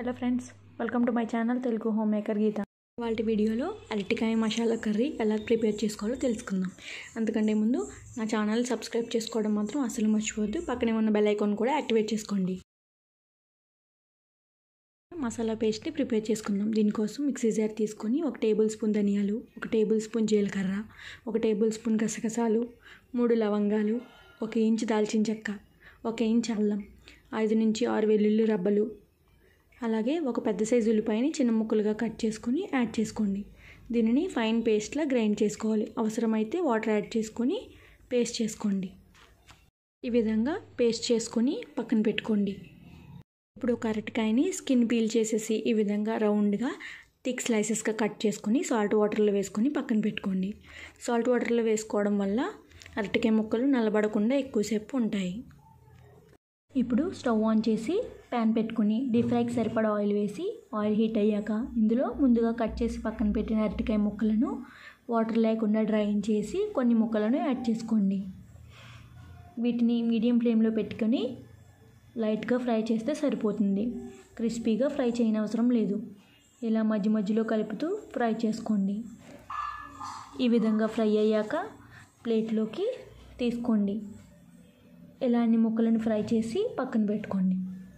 hello friends welcome to my channel Telugu home maker Geetha వాళ్ళ వీడియోలో అరటికాయ మసాలా కర్రీ ఎలా ప్రిపేర్ చేసుకోవాలో తెలుసుకుందాం అందుకంటే ముందు నా ఛానల్ సబ్స్క్రైబ్ చేసుకోవడం మాత్రం అసలు మర్చిపోవద్దు పక్కనే ఉన్న బెల్ ఐకాన్ కూడా యాక్టివేట్ చేసుకోండి మసాలా పేస్ట్ని ప్రిపేర్ చేసుకుందాం దీనికోసం మిక్సీ జార్ తీసుకొని ఒక టేబుల్ స్పూన్ ధనియాలు ఒక టేబుల్ స్పూన్ జీలకర్ర ఒక టేబుల్ స్పూన్ గసగసాలు మూడు లవంగాలు ఒక ఇంచు దాల్చిన చెక్క ఒక ఇంచు అల్లం ఐదు నుంచి ఆరు వెల్లుల్లి రబ్బలు అలాగే ఒక పెద్ద సైజు ఉల్లిపాయని చిన్న ముక్కలుగా కట్ చేసుకొని యాడ్ చేసుకోండి దీనిని ఫైన్ పేస్ట్లా గ్రైండ్ చేసుకోవాలి అవసరమైతే వాటర్ యాడ్ చేసుకొని పేస్ట్ చేసుకోండి ఈ విధంగా పేస్ట్ చేసుకొని పక్కన పెట్టుకోండి ఇప్పుడు ఒక అరటికాయని స్కిన్ పీల్ చేసేసి ఈ విధంగా రౌండ్గా థిక్ స్లైసెస్గా కట్ చేసుకొని సాల్ట్ వాటర్లో వేసుకొని పక్కన పెట్టుకోండి సాల్ట్ వాటర్లో వేసుకోవడం వల్ల అరటికాయ ముక్కలు నల్లబడకుండా ఎక్కువసేపు ఉంటాయి ఇప్పుడు స్టవ్ ఆన్ చేసి ప్యాన్ పెట్టుకుని డీప్ ఫ్రైకి సరిపడా ఆయిల్ వేసి ఆయిల్ హీట్ అయ్యాక ఇందులో ముందుగా కట్ చేసి పక్కన పెట్టిన అరటికాయ ముక్కలను వాటర్ లేకుండా డ్రైన్ చేసి కొన్ని ముక్కలను యాడ్ చేసుకోండి వీటిని మీడియం ఫ్లేమ్లో పెట్టుకొని లైట్గా ఫ్రై చేస్తే సరిపోతుంది క్రిస్పీగా ఫ్రై చేయని అవసరం లేదు ఇలా మధ్య మధ్యలో కలుపుతూ ఫ్రై చేసుకోండి ఈ విధంగా ఫ్రై అయ్యాక ప్లేట్లోకి తీసుకోండి ఇలా అన్ని ముక్కలను ఫ్రై చేసి పక్కన పెట్టుకోండి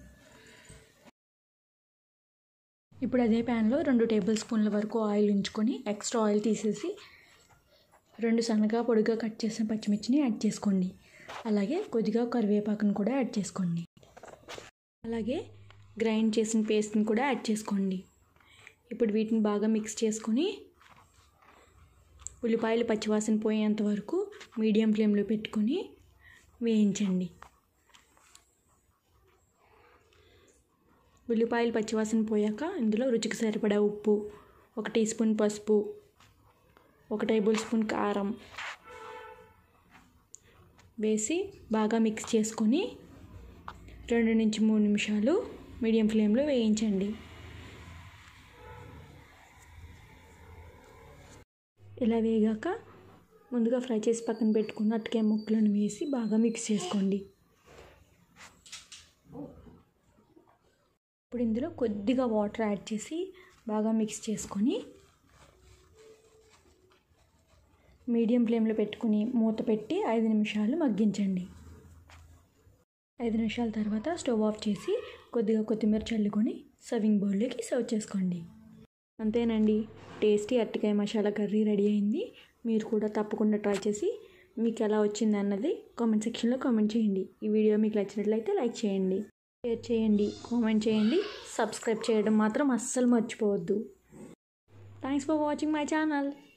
ఇప్పుడు అదే ప్యాన్లో రెండు టేబుల్ స్పూన్ల వరకు ఆయిల్ ఉంచుకొని ఎక్స్ట్రా ఆయిల్ తీసేసి రెండు సన్నగా పొడిగా కట్ చేసిన పచ్చిమిర్చిని యాడ్ చేసుకోండి అలాగే కొద్దిగా కరివేపాకును కూడా యాడ్ చేసుకోండి అలాగే గ్రైండ్ చేసిన పేస్ట్ని కూడా యాడ్ చేసుకోండి ఇప్పుడు వీటిని బాగా మిక్స్ చేసుకొని ఉల్లిపాయలు పచ్చివాసన పోయేంత వరకు మీడియం ఫ్లేమ్లో పెట్టుకొని వేయించండి ఉల్లిపాయలు పచ్చివాసన పోయాక ఇందులో రుచికి సరిపడా ఉప్పు ఒక టీ స్పూన్ పసుపు ఒక టేబుల్ స్పూన్ కారం వేసి బాగా మిక్స్ చేసుకొని రెండు నుంచి మూడు నిమిషాలు మీడియం ఫ్లేమ్లో వేయించండి ఇలా వేగాక ముందుగా ఫ్రై చేసి పక్కన పెట్టుకున్న అట్టకాయ ముక్కలను వేసి బాగా మిక్స్ చేసుకోండి ఇప్పుడు ఇందులో కొద్దిగా వాటర్ యాడ్ చేసి బాగా మిక్స్ చేసుకొని మీడియం ఫ్లేమ్లో పెట్టుకుని మూత పెట్టి ఐదు నిమిషాలు మగ్గించండి ఐదు నిమిషాల తర్వాత స్టవ్ ఆఫ్ చేసి కొద్దిగా కొత్తిమీర చల్లుకొని సర్వింగ్ బౌల్లోకి సర్వ్ చేసుకోండి అంతేనండి టేస్టీ అరటికాయ మసాలా కర్రీ రెడీ అయింది మీరు కూడా తప్పకుండా ట్రై చేసి మీకు ఎలా వచ్చింది అన్నది కామెంట్ సెక్షన్లో కామెంట్ చేయండి ఈ వీడియో మీకు నచ్చినట్లయితే లైక్ చేయండి షేర్ చేయండి కామెంట్ చేయండి సబ్స్క్రైబ్ చేయడం మాత్రం అస్సలు మర్చిపోవద్దు thanks for watching my channel